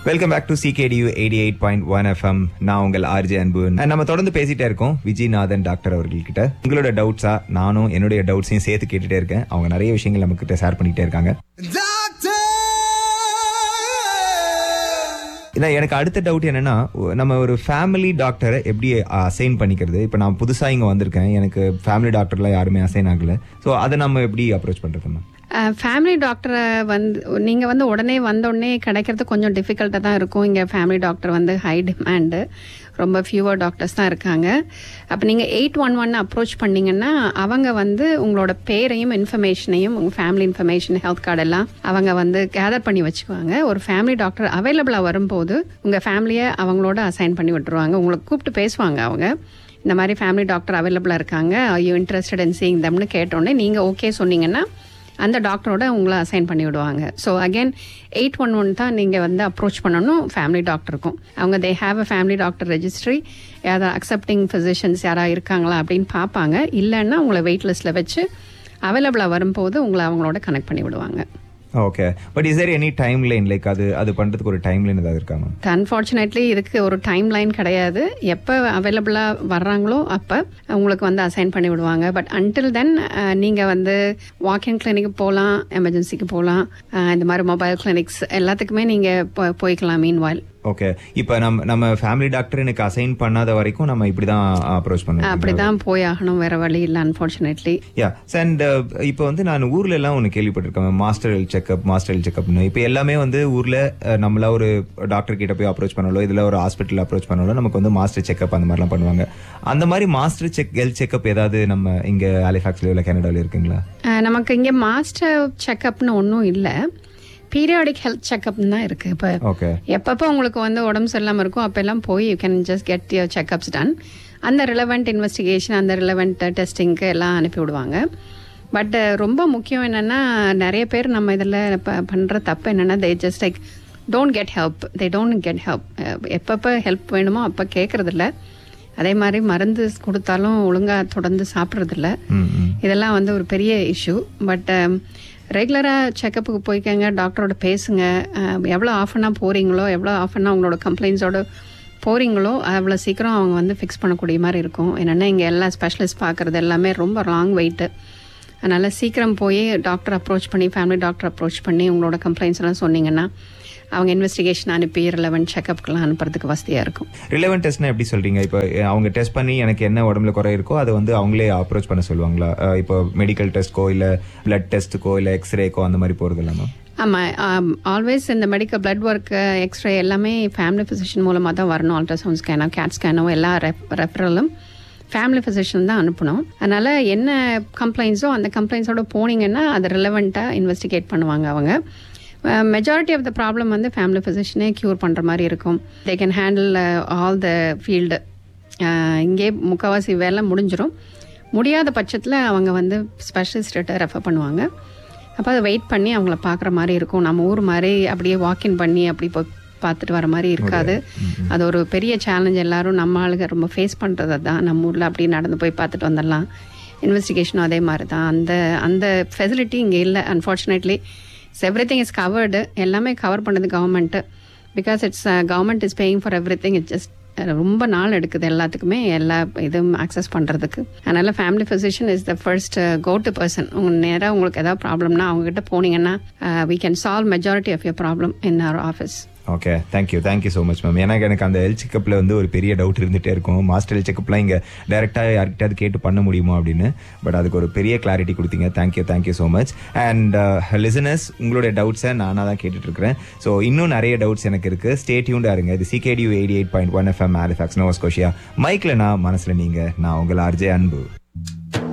welcome back to C K D U eighty eight point one FM நான் உங்கள் RJ அன்பு And நம்ம தொடர்ந்து பேசிட்டே இருக்கோம் விஜயநாதன் டாக்டர் அவர்கள்கிட்ட உங்களோட டவுட்ஸா நானும் என்னுடைய டவுட்ஸையும் சேர்த்து கேட்டுட்டே இருக்கேன் அவங்க நிறைய விஷயங்கள் நம்ம கிட்ட ஷேர் பண்ணிட்டே இருக்காங்க இதான் எனக்கு அடுத்த டவுட் என்னன்னா நம்ம ஒரு ஃபேமிலி டாக்டரை எப்படி அசைன் பண்ணிக்கிறது இப்போ நான் புதுசாக இங்கே வந்திருக்கேன் எனக்கு ஃபேமிலி டாக்டர்லாம் யாருமே அசைன் ஆகல ஸோ அதை நம்ம எப்படி அப்ரோச் பண்ணுறது ஃபேமிலி டாக்டரை வந்து நீங்கள் வந்து உடனே வந்த உடனே கிடைக்கிறது கொஞ்சம் டிஃபிகல்ட்டாக தான் இருக்கும் இங்கே ஃபேமிலி டாக்டர் வந்து ஹை டிமாண்டு ரொம்ப ஃபியூவர் டாக்டர்ஸ் தான் இருக்காங்க அப்போ நீங்கள் எயிட் ஒன் ஒன் அப்ரோச் பண்ணிங்கன்னா அவங்க வந்து உங்களோட பேரையும் இன்ஃபர்மேஷனையும் உங்கள் ஃபேமிலி இன்ஃபர்மேஷன் ஹெல்த் கார்டு எல்லாம் அவங்க வந்து கேதர் பண்ணி வச்சுக்குவாங்க ஒரு ஃபேமிலி டாக்டர் அவைலபிளாக வரும்போது உங்கள் ஃபேமிலியை அவங்களோட அசைன் பண்ணி விட்டுருவாங்க உங்களை கூப்பிட்டு பேசுவாங்க அவங்க இந்த மாதிரி ஃபேமிலி டாக்டர் அவைலபிளாக இருக்காங்க ஐயோ இன்ட்ரெஸ்டட் இன் சீங் தம்னு கேட்டோடனே நீங்கள் ஓகே சொன்னீங்கன்னா அந்த டாக்டரோட உங்களை அசைன் பண்ணி விடுவாங்க so again eight one one தான் நீங்கள் வந்து அப்ரோச் பண்ணணும் ஃபேமிலி டாக்டருக்கும் அவங்க they have a family doctor registry யாராவது அக்செப்டிங் ஃபிசிஷியன்ஸ் யாராவது இருக்காங்களா அப்படின்னு பார்ப்பாங்க இல்லைன்னா உங்களை வெயிட் லிஸ்ட்டில் வச்சு அவைலபிளாக வரும்போது உங்களை அவங்களோட கனெக்ட் பண்ணி விடுவாங்க okay but is there any timeline like அது அது பண்ணுறதுக்கு ஒரு டைம் லைன் ஏதாவது இருக்கா மேம் அன்ஃபார்ச்சுனேட்லி இதுக்கு ஒரு டைம் லைன் கிடையாது எப்போ அவைலபிளாக வர்றாங்களோ அப்போ உங்களுக்கு வந்து அசைன் பண்ணி விடுவாங்க பட் அன்டில் தென் நீங்கள் வந்து வாக்கிங் கிளினிக் போகலாம் எமர்ஜென்சிக்கு போகலாம் இந்த மாதிரி மொபைல் கிளினிக்ஸ் எல்லாத்துக்குமே நீங்கள் போய்க்கலாம் மீன் வாயில் ஓகே இப்போ நம்ம நம்ம ஃபேமிலி டாக்டர் எனக்கு அசைன் பண்ணாத வரைக்கும் நம்ம இப்படி தான் அப்ரோச் பண்ணுவோம் அப்படி தான் போய் ஆகணும் வேற வழி இல்லை அன்ஃபார்ச்சுனேட்லி யா அண்ட் இப்போ வந்து நான் ஊர்ல எல்லாம் ஒன்று கேள்விப்பட்டிருக்கேன் master health checkup master health செக்அப்னு இப்போ எல்லாமே வந்து ஊர்ல அஹ், நம்மளா ஒரு டாக்டர் கிட்ட போய் அப்ரோச் பண்ணாலோ இதுல ஒரு ஹாஸ்பிட்டல் அப்ரோச் பண்ணாலோ நமக்கு வந்து மாஸ்டர் செக்அப் அந்த மாதிரிலாம் பண்ணுவாங்க அந்த மாதிரி மாஸ்டர் செக் ஹெல்த் செக்அப் ஏதாவது நம்ம இங்க ஹாலிஃபாக்ஸ்ல இல்லை கனடாவில் இருக்குங்களா நமக்கு இங்கே மாஸ்டர் செக்கப்னு ஒன்றும் இல்லை பீரியாடிக் ஹெல்த் செக்அப்னு தான் இருக்குது இப்போ ஓகே எப்பப்போ உங்களுக்கு வந்து உடம்பு சரியில்லாமல் இருக்கும் அப்போல்லாம் போய் you can just get your checkups done அந்த ரிலவெண்ட் இன்வெஸ்டிகேஷன் அந்த ரிலவெண்ட் டெஸ்டிங்க்கு எல்லாம் அனுப்பி விடுவாங்க பட் ரொம்ப முக்கியம் என்னென்னா நிறைய பேர் நம்ம இதில் பண்ணுற தப்பு என்னென்னா they just like don't get help they don't get help எப்பப்போ ஹெல்ப் வேணுமோ அப்போ கேட்குறதில்ல அதே மாதிரி மருந்து கொடுத்தாலும் ஒழுங்காக தொடர்ந்து சாப்பிட்றதில்ல ம் ம் இதெல்லாம் வந்து ஒரு பெரிய இஷ்யூ பட் ரெகுலராக செக்கப்புக்கு போய்க்கங்க டாக்டரோட பேசுங்க அஹ், எவ்வளோ ஆஃபனாக போகிறீங்களோ எவ்வளோ ஆஃபனாக உங்களோட கம்ப்ளைண்ட்ஸோட போகிறீங்களோ அவ்வளோ சீக்கிரம் அவங்க வந்து ஃபிக்ஸ் பண்ணக்கூடிய மாதிரி இருக்கும் என்னென்னா இங்கே எல்லா ஸ்பெஷலிஸ்ட் பார்க்குறது எல்லாமே ரொம்ப லாங் வெயிட்டு அதனால் சீக்கிரம் போய் டாக்டர் அப்ரோச் பண்ணி ஃபேமிலி டாக்டர் அப்ரோச் பண்ணி உங்களோட கம்ப்ளைண்ட்ஸ் எல்லாம் சொன்னீங்கன்னா அவங்க இன்வெஸ்டிகேஷன் அனுப்பி ரிலவெண்ட் செக்கப்புக்கெலாம் அனுப்புறதுக்கு வசதியாக இருக்கும் ரிலவெண்ட் டெஸ்ட்னா எப்படி சொல்றீங்க இப்போ அஹ், அவங்க டெஸ்ட் பண்ணி எனக்கு என்ன உடம்புல குறை இருக்கோ அதை வந்து அவங்களே அப்ரோச் பண்ண சொல்லுவாங்களா அஹ், இப்போ மெடிக்கல் டெஸ்ட்க்கோ இல்லை பிளட் டெஸ்ட்டுக்கோ இல்லை எக்ஸ்ரேக்கோ அந்த மாதிரி போகிறது இல்லாமல் ஆமாம் ஆல்வேஸ் இந்த மெடிக்கல் பிளட் ஒர்க் எக்ஸ்ரே எல்லாமே ஃபேமிலி ஃபிசிஷியன் மூலமாக தான் வரணும் அல்ட்ராசவுண்ட் ஸ்கேனோ கேட் ஸ்கேனோ எல்லா ரெஃப் ரெஃபரலும் ஃபேமிலி ஃபிசிஷியன் தான் அனுப்பணும் அதனால் என்ன கம்ப்ளைண்ட்ஸோ அந்த கம்ப்ளைண்ட்ஸோட போனீங்கன்னா அதை ரிலவெண்ட்டாக இன்வெஸ்டிகேட் பண்ணுவாங்க அவங்க மெஜாரிட்டி ஆஃப் த ப்ராப்ளம் வந்து ஃபேமிலி ஃபிசிஷியனே க்யூர் பண்ணுற மாதிரி இருக்கும் they can handle all the field இங்கே முக்கால்வாசி வேலை முடிஞ்சிடும் முடியாத பட்சத்தில் அவங்க வந்து ஸ்பெஷலிஸ்ட்டை ரெஃபர் பண்ணுவாங்க அப்போ அதை வெயிட் பண்ணி அவங்கள பார்க்குற மாதிரி இருக்கும் நம்ம ஊர் மாதிரி அப்படியே வாக்கின் பண்ணி அப்படி போய் பார்த்துட்டு வர மாதிரி இருக்காது அது ஒரு பெரிய சேலஞ்ச் எல்லாரும் நம்ம ஆளுங்க ரொம்ப ஃபேஸ் பண்ணுறது தான் நம்ம ஊரில் அப்படியே நடந்து போய் பார்த்துட்டு வந்துடலாம் இன்வெஸ்டிகேஷனும் அதே மாதிரி தான் அந்த அந்த ஃபெசிலிட்டி இங்கே இல்லை unfortunately everything is covered எல்லாமே கவர் பண்ணது government because it's government is paying for everything it just ரொம்ப நாள் எடுக்குது எல்லாத்துக்குமே எல்லா இதுவும் அக்சஸ் பண்ணுறதுக்கு அதனால் family physician is the first go to person உங்கள் நேராக உங்களுக்கு ஏதாவது ப்ராப்ளம்னா அவங்ககிட்ட போனீங்கன்னா we can solve majority of your problem in our office okay thank you thank you so much ma'am எனக்கு எனக்கு அந்த ஹெல்த் செக்கப்பில் வந்து ஒரு பெரிய டவுட் இருந்துகிட்டே இருக்கும் மாஸ்டர் ஹெல்த் செக்கப்லாம் இங்கே டேரெக்டாக யார்கிட்டயாவது கேட்டு பண்ண முடியுமா அப்படின்னு பட் அதுக்கு ஒரு பெரிய கிளாரிட்டி கொடுத்தீங்க thank you thank you so much and listeners உங்களுடைய டவுட்ஸை நானாக தான் கேட்டுட்டு இருக்கிறேன் ஸோ இன்னும் நிறைய டவுட்ஸ் எனக்கு இருக்குது ஸ்டே டியூண்டாக இருங்க இது CKDU eighty eight point one FM Halifax Nova Scotia மைக்கில் நான் மனசில் நீங்கள் நான் உங்கள் ஆர்ஜே அன்பு